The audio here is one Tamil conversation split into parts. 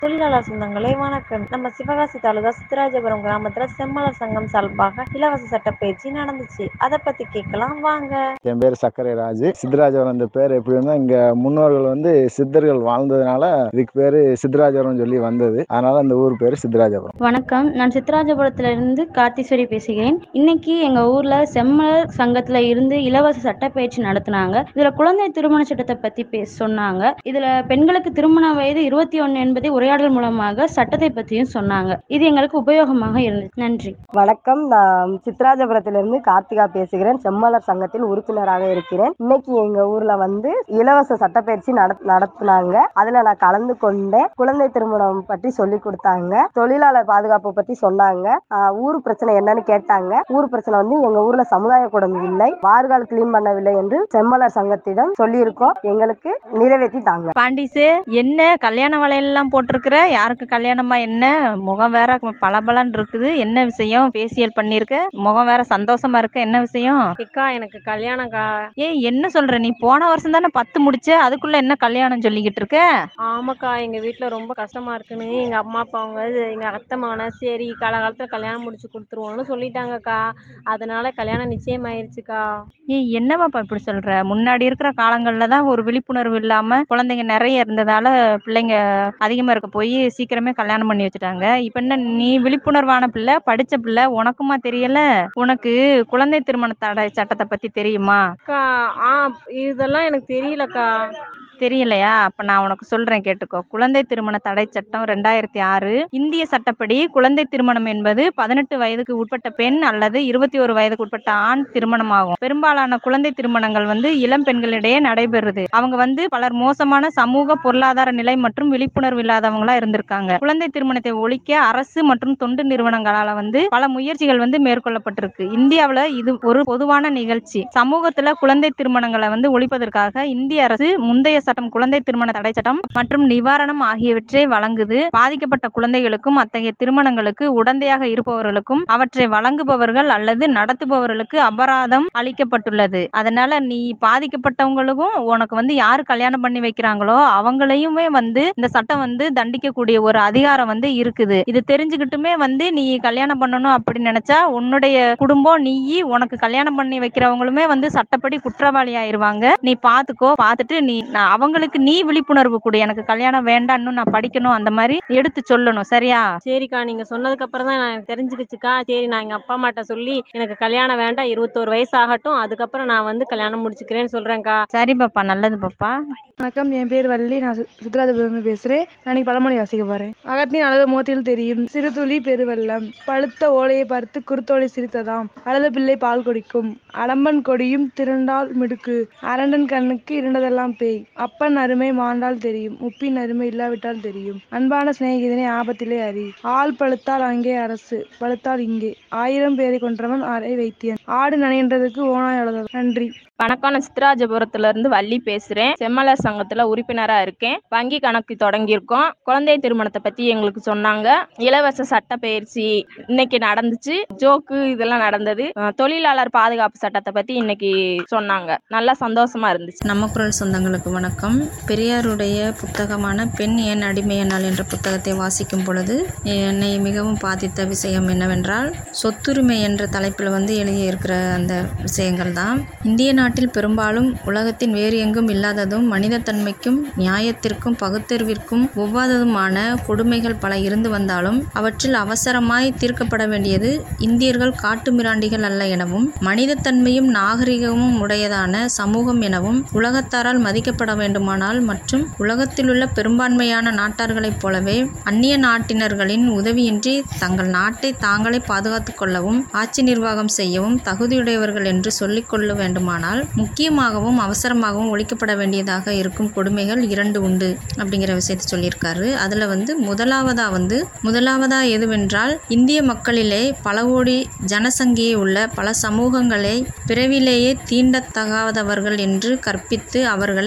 தொழிலாளர் சொந்தங்களே வணக்கம் நம்ம சிவகாசி தாலுகா சித்தராஜபுரம் கிராமத்துல செம்மலர் சங்கம் சார்பாக இலவச சட்ட பயிற்சி நடந்துச்சு அதை பத்தி கேட்கலாம் வாங்க என் பேர் சக்கரை ராஜு சித்தராஜவரம் இந்த பேர் எப்படி இருந்தால் இங்கே முன்னோர்கள் வந்து சித்தர்கள் வாழ்ந்ததுனால இதுக்கு பேர் சித்தராஜவரம் சொல்லி வந்தது அதனால அந்த ஊர் பேர் சித்தராஜபுரம் வணக்கம் நான் சித்ராஜபுரத்துல இருந்து கார்த்தீஸ்வரி பேசுகிறேன் இன்னைக்கு எங்க ஊர்ல செம்மலர் சங்கத்துல இருந்து இலவச சட்டப்பயிற்சி நடத்தினாங்க இதுல குழந்தை திருமண சட்டத்தை பத்தி பே சொன்னாங்க இதுல பெண்களுக்கு திருமண வயது இருபத்தி ஒன்னு என்பதை உரையாடல் மூலமாக சட்டத்தை பத்தியும் சொன்னாங்க இது எங்களுக்கு உபயோகமாக இருந்துச்சு நன்றி வணக்கம் நான் சித்ராஜபுரத்திலிருந்து கார்த்திகா பேசுகிறேன் செம்மலர் சங்கத்தில் உறுப்பினராக இருக்கிறேன் இன்னைக்கு எங்க ஊர்ல வந்து இலவச சட்டப்பயிற்சி நட நடத்தினாங்க அதுல நான் கலந்து கொண்டேன் குழந்தை திருமணம் பற்றி சொல்லி கொடுத்தாங்க தொழிலாளர் பாதுகாப்பு பத்தி சொன்னாங்க ஆஹ் ஊர் பிரச்சனை என்னன்னு கேட்டாங்க ஊர் பிரச்சனை வந்து எங்க ஊர்ல சமுதாய கூடம் இல்லை வார்கால் கிளீன் பண்ணவில்லை என்று செம்மலர் சங்கத்திடம் சொல்லியிருக்கோம் எங்களுக்கு நிறைவேற்றி தாங்க பாண்டிஸு என்ன கல்யாண வளையல்லாம் போட்டிருக்கிற யாருக்கு கல்யாணமா என்ன முகம் வேற பளபளன்னு இருக்குது என்ன விஷயம் ஃபேசியல் பண்ணிருக்க முகம் வேற சந்தோஷமா இருக்கு என்ன விஷயம் அக்கா எனக்கு கல்யாணம்க்கா ஏய் என்ன சொல்ற நீ போன வருஷம் தானே பத்து முடிச்ச அதுக்குள்ள என்ன கல்யாணம் சொல்லிக்கிட்டு இருக்க ஆமாக்கா எங்க வீட்ல ரொம்ப கஷ்டமா இருக்குன்னு எங்க அம்மா அப்பா அவங்க எங்க அத்தை மகனை சரி காலகாலத்துல கல்யாணம் முடிச்சு கொடுத்துருவோம்னு சொல்லிட்டாங்கக்கா அதனால கல்யாணம் நிச்சயமாயிருச்சுக்கா ஏய் என்னவாப்பா இப்படி சொல்ற முன்னாடி இருக்கிற காலங்கள்ல தான் ஒரு விழிப்புணர்வு இல்லாம குழந்தைங்க நிறைய இருந்ததால பிள்ளைங்க அதிகமா இருக்க போய் சீக்கிரமே கல்யாணம் பண்ணி வச்சுட்டாங்க இப்ப என்ன நீ விழிப்புணர்வான பிள்ளை படிச்ச பிள்ளை உனக்குமா தெரியல உனக்கு குழந்தை திருமண தடை சட்டத்தை பத்தி தெரியுமா அக்கா ஆ இதெல்லாம் எனக்கு தெரியலக்கா தெரியலையா அப்ப நான் உனக்கு சொல்றேன் கேட்டுக்கோ குழந்தை திருமண தடை சட்டம் ரெண்டாயிரத்தி ஆறு இந்திய சட்டப்படி குழந்தை திருமணம் என்பது பதினெட்டு வயதுக்கு உட்பட்ட பெண் அல்லது இருபத்தி ஒரு வயதுக்கு உட்பட்ட ஆண் திருமணமாகும் பெரும்பாலான குழந்தை திருமணங்கள் வந்து இளம் பெண்களிடையே நடைபெறுது அவங்க வந்து பலர் மோசமான சமூக பொருளாதார நிலை மற்றும் விழிப்புணர்வு இல்லாதவங்களா இருந்திருக்காங்க குழந்தை திருமணத்தை ஒழிக்க அரசு மற்றும் தொண்டு நிறுவனங்களால வந்து பல முயற்சிகள் வந்து மேற்கொள்ளப்பட்டிருக்கு இந்தியாவுல இது ஒரு பொதுவான நிகழ்ச்சி சமூகத்துல குழந்தை திருமணங்களை வந்து ஒழிப்பதற்காக இந்திய அரசு முந்தைய சட்டம் குழந்தை திருமண தடை சட்டம் மற்றும் நிவாரணம் ஆகியவற்றை வழங்குது பாதிக்கப்பட்ட குழந்தைகளுக்கும் அத்தகைய திருமணங்களுக்கு உடந்தையாக இருப்பவர்களுக்கும் அவற்றை வழங்குபவர்கள் அல்லது நடத்துபவர்களுக்கு அபராதம் அளிக்கப்பட்டுள்ளது அதனால நீ பாதிக்கப்பட்டவங்களுக்கும் உனக்கு வந்து யாரு கல்யாணம் பண்ணி வைக்கிறாங்களோ அவங்களையுமே வந்து இந்த சட்டம் வந்து தண்டிக்கக்கூடிய ஒரு அதிகாரம் வந்து இருக்குது இது தெரிஞ்சுக்கிட்டுமே வந்து நீ கல்யாணம் பண்ணணும் அப்படின்னு நினைச்சா உன்னுடைய குடும்பம் நீ உனக்கு கல்யாணம் பண்ணி வைக்கிறவங்களுமே வந்து சட்டப்படி குற்றவாளி ஆயிருவாங்க நீ பாத்துக்கோ பார்த்துட்டு நீ நான் அவங்களுக்கு நீ விழிப்புணர்வு கொடு எனக்கு கல்யாணம் வேண்டாம் இன்னும் நான் படிக்கணும் அந்த மாதிரி எடுத்து சொல்லணும் சரியா சரிக்கா நீங்க சொன்னதுக்கு அப்புறம் தான் நான் தெரிஞ்சுக்கிச்சுக்கா சரி நான் எங்க அப்பா அம்மாட்ட சொல்லி எனக்கு கல்யாணம் வேண்டாம் இருபத்தோரு வயசு ஆகட்டும் அதுக்கப்புறம் நான் வந்து கல்யாணம் முடிச்சுக்கிறேன்னு சொல்றேன்க்கா சரி பாப்பா நல்லது பாப்பா வணக்கம் என் பேர் வள்ளி நான் சி- சித்ராஜபுரம் பேசுகிறேன் நான் இன்னைக்கு பழமொழி வாசிக்க போகிறேன் அகத்தின் அளவு முகத்தில் தெரியும் சிறுதுளி பெருவெள்ளம் பழுத்த ஓலையை பார்த்து குருத்தோலை சிரித்ததாம் அழுத பிள்ளை பால் குடிக்கும் அலம்பன் கொடியும் திரண்டால் மிடுக்கு அரண்டன் கண்ணுக்கு இருண்டதெல்லாம் பேய் அப்பன் அருமை மாண்டால் தெரியும் உப்பின் அருமை இல்லாவிட்டால் தெரியும் அன்பான சிநேகிதனை ஆபத்திலே அறி ஆள் பழுத்தால் அங்கே அரசு பழுத்தால் இங்கே ஆயிரம் பேரை கொன்றவன் அரை வைத்தியன் ஆடு நனைகின்றதுக்கு ஓனாய் அழுதவன் நன்றி வணக்கம் நான் சித்ராஜபுரத்துல இருந்து வள்ளி பேசுறேன் செம்மலர் சங்கத்துல உறுப்பினரா இருக்கேன் வங்கி கணக்கு தொடங்கியிருக்கோம் குழந்தை திருமணத்தை பத்தி எங்களுக்கு சொன்னாங்க இலவச சட்ட பயிற்சி இன்னைக்கு நடந்துச்சு ஜோக்கு இதெல்லாம் நடந்தது அஹ் தொழிலாளர் பாதுகாப்பு சட்டத்தை பத்தி இன்னைக்கு சொன்னாங்க நல்லா சந்தோஷமா இருந்துச்சு நம்ம குரல் சொந்தங்களுக்கு வணக்கம் பெரியாருடைய புத்தகமான பெண் ஏன் அடிமையானால் என்ற புத்தகத்தை வாசிக்கும் பொழுது என்னை மிகவும் பாதித்த விஷயம் என்னவென்றால் சொத்துரிமை என்ற தலைப்பில் வந்து எழுதியிருக்கிற அந்த விஷயங்கள் தான் இந்திய நாட்டில் பெரும்பாலும் உலகத்தின் வேறு எங்கும் இல்லாததும் மனிதத்தன்மைக்கும் நியாயத்திற்கும் பகுத்தறிவிற்கும் ஒவ்வாததுமான கொடுமைகள் பல இருந்து வந்தாலும் அவற்றில் அவசரமாய் தீர்க்கப்பட வேண்டியது இந்தியர்கள் காட்டுமிராண்டிகள் அல்ல எனவும் மனிதத்தன்மையும் நாகரிகமும் உடையதான சமூகம் எனவும் உலகத்தாரால் மதிக்கப்பட வேண்டுமானால் மற்றும் உலகத்திலுள்ள பெரும்பான்மையான நாட்டார்களைப் போலவே அந்நிய நாட்டினர்களின் உதவியின்றி தங்கள் நாட்டை தாங்களே பாதுகாத்துக் கொள்ளவும் ஆட்சி நிர்வாகம் செய்யவும் தகுதியுடையவர்கள் என்று சொல்லிக் கொள்ள வேண்டுமானால் முக்கியமாகவும் அவசரமாகவும் ஒழிக்கப்பட வேண்டியதாக இருக்கும் கொடுமைகள் இரண்டு உண்டு அப்படிங்கிற விஷயத்தை சொல்லியிருக்காரு அதில் வந்து முதலாவதா வந்து முதலாவதா எதுவென்றால் இந்திய மக்களிலே பல கோடி ஜனசங்கியை உள்ள பல சமூகங்களை பிறவிலேயே தீண்டத்தகாதவர்கள் என்று கற்பித்து அவர்களை பகுத்து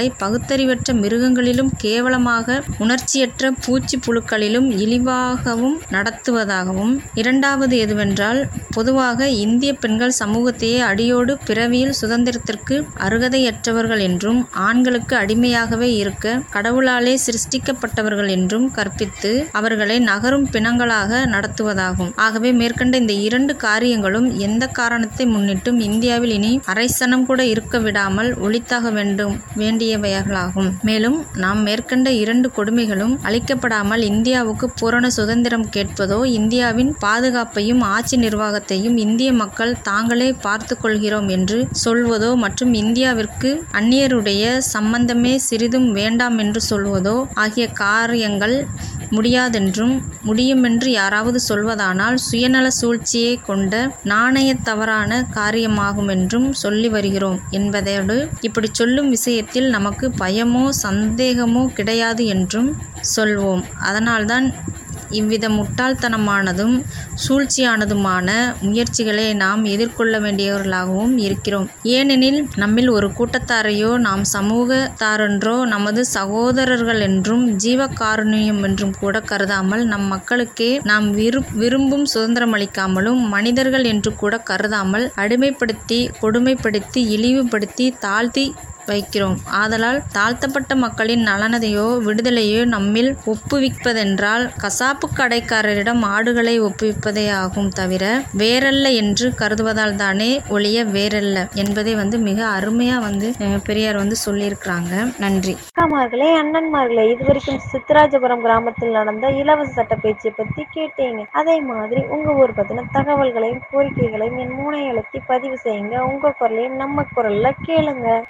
பகுத்தறிவற்ற மிருகங்களிலும் கேவலமாக உணர்ச்சியற்ற பூச்சி புழுக்களிலும் இழிவாகவும் நடத்துவதாகவும் இரண்டாவது எதுவென்றால் பொதுவாக இந்திய பெண்கள் சமூகத்தையே அடியோடு பிறவியில் சுதந்திரத்திற்கு அருகதையற்றவர்கள் என்றும் ஆண்களுக்கு அடிமையாகவே இருக்க கடவுளாலே சிருஷ்டிக்கப்பட்டவர்கள் என்றும் கற்பித்து அவர்களை நகரும் பிணங்களாக நடத்துவதாகும் ஆகவே மேற்கண்ட இந்த இரண்டு காரியங்களும் எந்த காரணத்தை முன்னிட்டும் இந்தியாவில் இனி அரைசனம் கூட இருக்க விடாமல் ஒழித்தாக வேண்டும் வேண்டியவைகளாகும் மேலும் நாம் மேற்கண்ட இரண்டு கொடுமைகளும் அளிக்கப்படாமல் இந்தியாவுக்கு பூரண சுதந்திரம் கேட்பதோ இந்தியாவின் பாதுகாப்பையும் ஆட்சி நிர்வாகத்தையும் இந்திய மக்கள் தாங்களே பார்த்து கொள்கிறோம் என்று சொல்வதோ மற்றும் இந்தியாவிற்கு அந்நியருடைய சம்பந்தமே சிறிதும் வேண்டாம் என்று சொல்வதோ ஆகிய காரியங்கள் முடியாதென்றும் முடியுமென்று யாராவது சொல்வதானால் சுயநல சூழ்ச்சியை கொண்ட நாணய தவறான காரியமாகும் என்றும் சொல்லி வருகிறோம் என்பதோடு இப்படி சொல்லும் விஷயத்தில் நமக்கு பயமோ சந்தேகமோ கிடையாது என்றும் சொல்வோம் அதனால்தான் இவ்வித முட்டாள்தனமானதும் சூழ்ச்சியானதுமான முயற்சிகளை நாம் எதிர்கொள்ள வேண்டியவர்களாகவும் இருக்கிறோம் ஏனெனில் நம்மில் ஒரு கூட்டத்தாரையோ நாம் சமூகத்தாரென்றோ நமது சகோதரர்கள் என்றும் ஜீவகாருண்யம் என்றும் கூட கருதாமல் நம் மக்களுக்கே நாம் விரு விரும்பும் சுதந்திரமளிக்காமலும் மனிதர்கள் என்று கூட கருதாமல் அடிமைப்படுத்தி கொடுமைப்படுத்தி இழிவுபடுத்தி தாழ்த்தி வைக்கிறோம் ஆதலால் தாழ்த்தப்பட்ட மக்களின் நலனதையோ விடுதலையோ நம்மில் ஒப்புவிப்பதென்றால் கசாப்பு கடைக்காரரிடம் ஆடுகளை ஒப்புவிப்பதே ஆகும் தவிர வேறல்ல என்று கருதுவதால் தானே ஒழிய வேறல்ல என்பதை வந்து மிக அருமையா வந்து அஹ், பெரியார் வந்து சொல்லியிருக்கிறாங்க நன்றி அக்காமார்களே அண்ணன்மார்களே இது வரைக்கும் சித்தராஜபுரம் கிராமத்தில் நடந்த இலவச சட்ட பேச்சை பத்தி கேட்டீங்க அதே மாதிரி உங்க ஊர் பத்தின தகவல்களையும் கோரிக்கைகளையும் என் மூனை எழுத்தி பதிவு செய்யுங்க உங்க குரலையும் நம்ம குரல்ல கேளுங்க